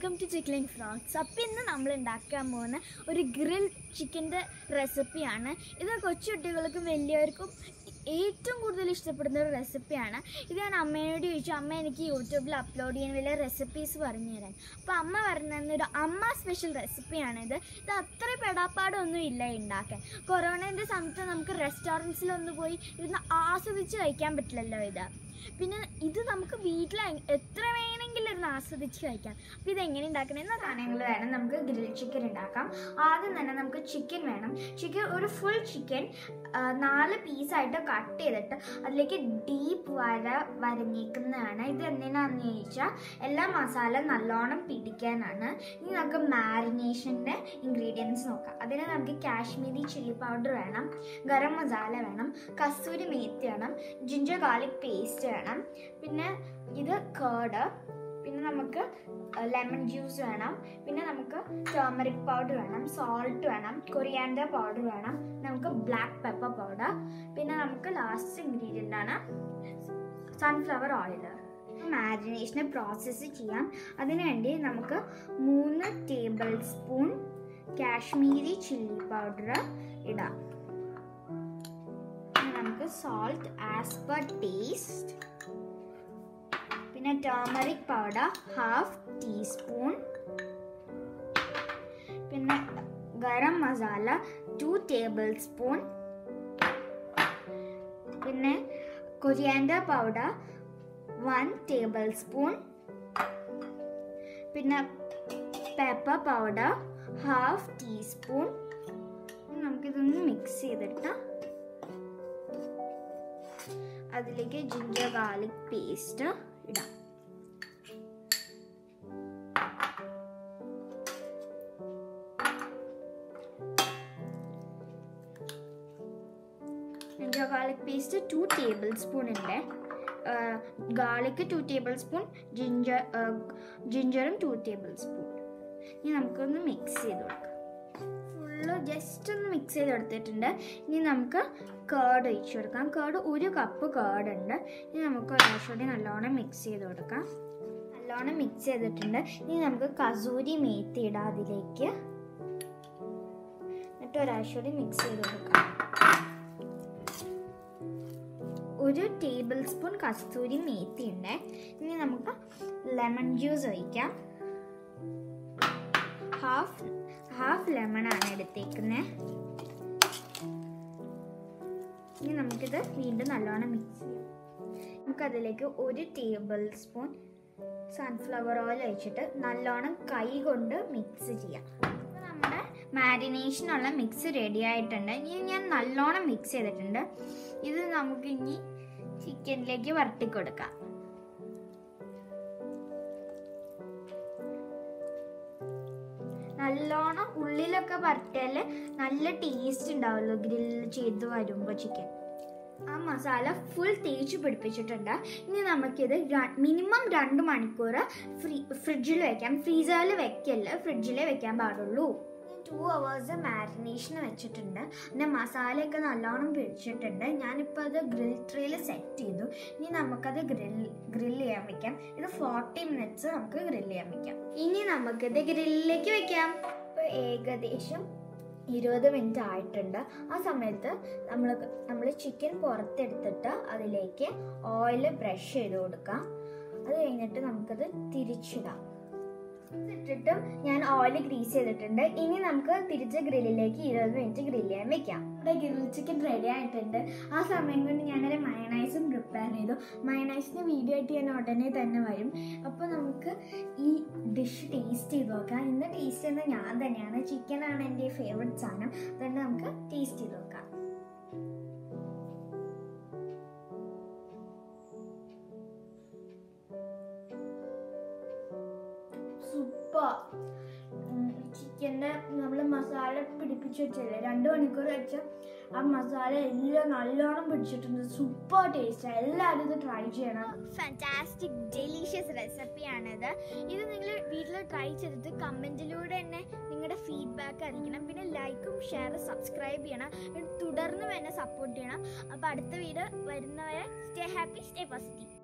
welcome to chicken frocks അപ്പം ഇന്ന് നമ്മൾ ഉണ്ടാക്കാൻ പോകുന്ന ഒരു ഗ്രിൽ ചിക്കൻ്റെ റെസിപ്പിയാണ് ഇത് കൊച്ചുകുട്ടികൾക്കും വലിയവർക്കും ഏറ്റവും കൂടുതൽ ഇഷ്ടപ്പെടുന്ന ഒരു റെസിപ്പിയാണ് ഇത് ഞാൻ അമ്മയോട് ചോദിച്ചു അമ്മ എനിക്ക് യൂട്യൂബിൽ അപ്ലോഡ് ചെയ്യാൻ വലിയ റെസിപ്പീസ് പറഞ്ഞു തരാൻ അപ്പോൾ അമ്മ പറഞ്ഞു തന്ന ഒരു അമ്മ സ്പെഷ്യൽ റെസിപ്പിയാണിത് ഇത് അത്ര പെടാപ്പാടൊന്നും ഇല്ല ഉണ്ടാക്കാൻ കൊറോണേൻ്റെ സമയത്ത് നമുക്ക് റെസ്റ്റോറൻറ്റ്സിലൊന്ന് പോയി ഇരുന്ന് ആസ്വദിച്ച് കഴിക്കാൻ പറ്റില്ലല്ലോ ഇത് പിന്നെ ഇത് നമുക്ക് വീട്ടിൽ എത്ര വേണമെങ്കിലും ഇരുന്ന് ആസ്വദിച്ച് കഴിക്കാം അപ്പോൾ ഇത് എങ്ങനെ ഉണ്ടാക്കണമെന്ന് സാധനങ്ങൾ വേണം നമുക്ക് ഗ്രിൽ ചിക്കൻ ഉണ്ടാക്കാം ആദ്യം തന്നെ നമുക്ക് ചിക്കൻ വേണം ചിക്കൻ ഒരു ഫുൾ ചിക്കൻ നാല് പീസായിട്ട് കട്ട് ചെയ്തിട്ട് അതിലേക്ക് ഡീപ്പ് വര വരഞ്ഞേക്കുന്നതാണ് ഇത് എന്തിനാന്ന് ചോദിച്ചാൽ എല്ലാ മസാല നല്ലോണം പിടിക്കാനാണ് ഇനി നമുക്ക് മാരിനേഷൻ്റെ ഇൻഗ്രീഡിയൻസ് നോക്കാം അതിന് നമുക്ക് കാശ്മീരി ചില്ലി പൗഡർ വേണം ഗരം മസാല വേണം കസൂരി മേത്തി വേണം ജിഞ്ചർ ഗാർലിക് പേസ്റ്റ് വേണം പിന്നെ ഇത് കേർഡ് പിന്നെ നമുക്ക് ലെമൺ ജ്യൂസ് വേണം പിന്നെ നമുക്ക് ടേമറിക് പൗഡർ വേണം സോൾട്ട് വേണം കൊറിയാൻഡർ പൗഡർ വേണം നമുക്ക് ബ്ലാക്ക് പെപ്പർ പൗഡർ പിന്നെ നമുക്ക് ലാസ്റ്റ് ഇൻഗ്രീഡിയൻ്റ് ആണ് സൺഫ്ലവർ ഓയിൽ മാരിനേഷനെ പ്രോസസ്സ് ചെയ്യാം അതിനുവേണ്ടി നമുക്ക് മൂന്ന് tablespoon Kashmiri chilli powder ഇടാം പിന്നെ നമുക്ക് സോൾട്ട് ആസ് പെർ ടേസ്റ്റ് പിന്നെ ടേമറിക് പൗഡർ ഹാഫ് ടീസ്പൂൺ പിന്നെ garam masala two tablespoon പിന്നെ coriander powder one tablespoon പിന്നെ പെപ്പർ പൗഡർ ഹാഫ് ടീസ്പൂൺ നമുക്കിതൊന്ന് മിക്സ് ചെയ്തിട്ട് അതിലേക്ക് ജിഞ്ചർ ഗാർലിക് പേസ്റ്റ് ഇടാം ginger garlic paste two tablespoon ഉണ്ട് garlic two tablespoon ginger ജിഞ്ചറും two tablespoon ഇനി നമുക്കൊന്ന് മിക്സ് ചെയ്ത് കൊടുക്കാം ഫുള്ള് ജസ്റ്റ് ഒന്ന് മിക്സ് ചെയ്ത് എടുത്തിട്ടുണ്ട് ഇനി നമുക്ക് കേർഡ് ഒഴിച്ചു കൊടുക്കാം കേർഡ് ഒരു കപ്പ് കേർഡ് ഉണ്ട് ഇനി നമുക്ക് ഒരാഴ്ചയോടെ നല്ലോണം മിക്സ് ചെയ്ത് കൊടുക്കാം നല്ലോണം മിക്സ് ചെയ്തിട്ടുണ്ട് ഇനി നമുക്ക് കസൂരി മേത്തി ഇടാം അതിലേക്ക് എന്നിട്ട് ഒരാഴ്ചയോടെ മിക്സ് ചെയ്ത് കൊടുക്കാം ഒരു ടേബിൾ സ്പൂൺ കസ്തൂരി മേത്തി ഉണ്ട് ഇനി നമുക്ക് ലെമൺ ജ്യൂസ് ഒഴിക്കാം ഹാഫ് ഹാഫ് ലെമൺ ആണ് എടുത്തേക്കുന്നത് ഇനി നമുക്കിത് വീണ്ടും നല്ലോണം മിക്സ് ചെയ്യാം നമുക്കതിലേക്ക് ഒരു ടേബിൾ സ്പൂൺ സൺഫ്ലവർ ഓയിൽ ഒഴിച്ചിട്ട് നല്ലോണം കൈ കൊണ്ട് മിക്സ് ചെയ്യാം അപ്പോൾ നമ്മുടെ മാരിനേഷനുള്ള മിക്സ് റെഡി ആയിട്ടുണ്ട് ഇനി ഞാൻ നല്ലോണം മിക്സ് ചെയ്തിട്ടുണ്ട് ഇത് നമുക്ക് ഇനി ചിക്കനിലേക്ക് വരട്ടി കൊടുക്കാം നല്ലോണം ഉള്ളിലൊക്കെ വരട്ടിയാൽ നല്ല ടേസ്റ്റ് ഉണ്ടാവുമല്ലോ ഗ്രില്ല് ചെയ്ത് വരുമ്പോൾ ചിക്കൻ ആ മസാല ഫുൾ തേച്ച് പിടിപ്പിച്ചിട്ടുണ്ട് ഇനി നമുക്കിത് മിനിമം രണ്ട് മണിക്കൂർ ഫ്രീ ഫ്രിഡ്ജിൽ വെക്കാം ഫ്രീസറിൽ വെക്കല്ല ഫ്രിഡ്ജിലേ വെക്കാൻ പാടുള്ളൂ ടു അവേഴ്സ് മാരിനേഷൻ വെച്ചിട്ടുണ്ട് പിന്നെ മസാലയൊക്കെ നല്ലോണം പിടിച്ചിട്ടുണ്ട് ഞാനിപ്പോൾ അത് ഗ്രിൽ ട്രേയിൽ സെറ്റ് ചെയ്തു ഇനി നമുക്കത് ഗ്രിൽ ഗ്രിൽ ചെയ്യാൻ വെക്കാം ഇത് ഫോർട്ടി മിനിറ്റ്സ് നമുക്ക് ഗ്രിൽ ചെയ്യാൻ വെക്കാം ഇനി നമുക്കിത് ഗ്രില്ലിലേക്ക് വെക്കാം ഇപ്പോൾ ഏകദേശം ഇരുപത് മിനിറ്റ് ആയിട്ടുണ്ട് ആ സമയത്ത് നമ്മൾ നമ്മൾ ചിക്കൻ പുറത്തെടുത്തിട്ട് അതിലേക്ക് ഓയിൽ ബ്രഷ് ചെയ്ത് കൊടുക്കാം അത് കഴിഞ്ഞിട്ട് നമുക്കത് തിരിച്ചിടാം ഇട്ടിട്ട് ഞാൻ ഓയിൽ ഗ്രീസ് ചെയ്തിട്ടുണ്ട് ഇനി നമുക്ക് തിരിച്ച് ഗ്രില്ലിലേക്ക് ഇരുപത് മിനിറ്റ് ഗ്രില്ല് ചെയ്യാൻ വെക്കാം ഇവിടെ ഗ്രിൽ ചിക്കൻ റെഡി ആയിട്ടുണ്ട് ആ സമയം കൊണ്ട് ഞാനൊരു മയണൈസും പ്രിപ്പയർ ചെയ്തു മയണൈസിൻ്റെ വീഡിയോ ആയിട്ട് ഞാൻ ഉടനെ തന്നെ വരും അപ്പോൾ നമുക്ക് ഈ ഡിഷ് ടേസ്റ്റ് ചെയ്ത് നോക്കാം ഇന്ന് ടേസ്റ്റ് ചെയ്യുന്നത് ഞാൻ തന്നെയാണ് ചിക്കനാണ് എൻ്റെ ഫേവററ്റ് സാധനം അതുകൊണ്ട് നമുക്ക് ടേസ്റ്റ് ചെയ്ത് നോക്കാം സൂപ്പർ ചിക്കൻ്റെ നമ്മൾ മസാല പിടിപ്പിച്ച് വെച്ചല്ലേ രണ്ട് മണിക്കൂർ വെച്ച ആ മസാല എല്ലാം നല്ലോണം പിടിച്ചിട്ടുണ്ട് സൂപ്പർ ടേസ്റ്റ് എല്ലാവരും ഇത് ട്രൈ ചെയ്യണം ഫാന്റാസ്റ്റിക് ഡെലീഷ്യസ് റെസിപ്പിയാണിത് ഇത് നിങ്ങൾ വീട്ടിൽ ട്രൈ ചെയ്തിട്ട് കമൻറ്റിലൂടെ തന്നെ നിങ്ങളുടെ ഫീഡ്ബാക്ക് അറിയിക്കണം പിന്നെ ലൈക്കും ഷെയർ സബ്സ്ക്രൈബ് ചെയ്യണം പിന്നെ തുടർന്നും എന്നെ സപ്പോർട്ട് ചെയ്യണം അപ്പോൾ അടുത്ത വീഡിയോ വരുന്നവരെ സ്റ്റേ ഹാപ്പി സ്റ്റേ പോസിറ്റീവ്